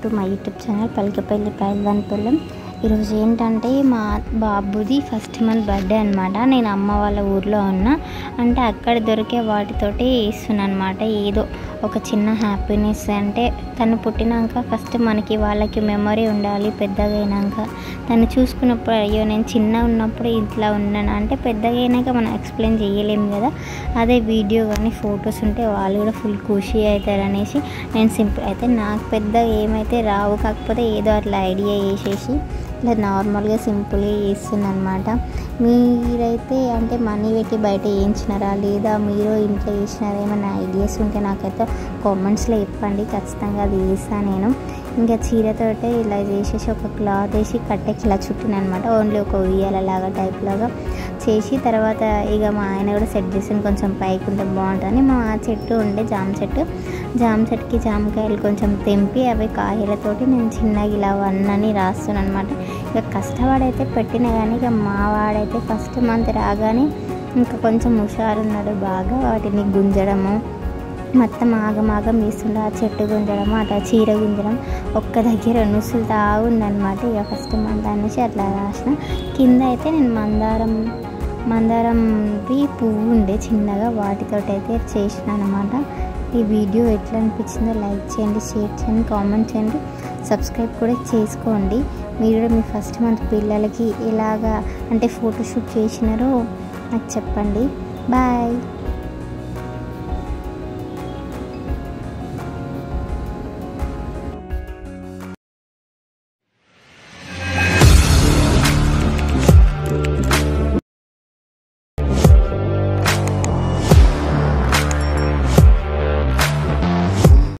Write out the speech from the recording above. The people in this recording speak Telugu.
to my YouTube channel Palikapalli Pailwan పొలం ఈరోజు ఏంటంటే మా బాబుది ఫస్ట్ మంత్ బర్త్డే అనమాట నేను అమ్మ వాళ్ళ ఊర్లో ఉన్నా అంటే అక్కడ దొరికే వాటితోటి వేస్తున్నాను అనమాట ఏదో ఒక చిన్న హ్యాపీనెస్ అంటే తను పుట్టినాక ఫస్ట్ మనకి వాళ్ళకి మెమరీ ఉండాలి పెద్దగా అయినాక తను చూసుకున్నప్పుడు అయ్యో నేను చిన్న ఉన్నప్పుడు ఇట్లా ఉన్నాను అంటే పెద్దగా అయినాక మనం ఎక్స్ప్లెయిన్ చేయలేము కదా అదే వీడియో కానీ ఫొటోస్ ఉంటే వాళ్ళు కూడా ఫుల్ ఖుషి అవుతారు అనేసి నేను సింపుల్ అయితే నాకు పెద్దగా ఏమైతే రావు కాకపోతే ఏదో అట్లా ఐడియా చేసేసి ఇట్లా నార్మల్గా సింపుల్గా చేస్తున్నాను అనమాట మీరైతే అంటే మనీ పెట్టి బయట వేయించినారా లేదా మీరు ఇంట్లో చేసినారా ఏమైనా ఐడియాస్ ఉంటే నాకైతే కామెంట్స్లో చెప్పండి ఖచ్చితంగా అది వేస్తాను నేను ఇంకా చీరతోటే ఇలా చేసేసి ఒక క్లాత్ వేసి కట్టెకి ఇలా చుట్టిన అనమాట ఓన్లీ ఒక ఉయ్యాలలాగా టైప్ లాగా చేసి తర్వాత ఇక మా ఆయన కూడా సెట్ చేసాను కొంచెం పైకి ఉంటే బాగుంటుందని మా చెట్టు ఉండే జామ చెట్టు జామ చెట్టుకి జామకాయలు కొంచెం తెంపి అవి కాయలతోటి నేను చిన్నగా ఇలా వన్ అని రాస్తున్నాను అనమాట ఇక కష్టపడైతే పెట్టిన కానీ ఇక మా వాడైతే ఫస్ట్ మంత్ రాగానే ఇంకా కొంచెం హుషారున్నాడు బాగా వాటిని గుంజడము మొత్తం ఆగమాగం వేస్తుండే ఆ చెట్టు గుంజడం అట్లా చీర గుంజడం ఒక్క దగ్గర నుసులుతా ఉందన్నమాట ఇక ఫస్ట్ మంత్ అనేసి అట్లా రాసిన కింద అయితే నేను మందారం మందారంది పువ్వు ఉండే చిన్నగా వాటితోటి అయితే చేసిన అనమాట ఈ వీడియో ఎట్లా అనిపించిందో లైక్ చేయండి షేర్ చేయండి కామెంట్ చేయండి సబ్స్క్రైబ్ కూడా చేసుకోండి మీరు కూడా మీ ఫస్ట్ మంత్ పిల్లలకి ఎలాగా అంటే ఫోటోషూట్ చేసినారో నాకు చెప్పండి బాయ్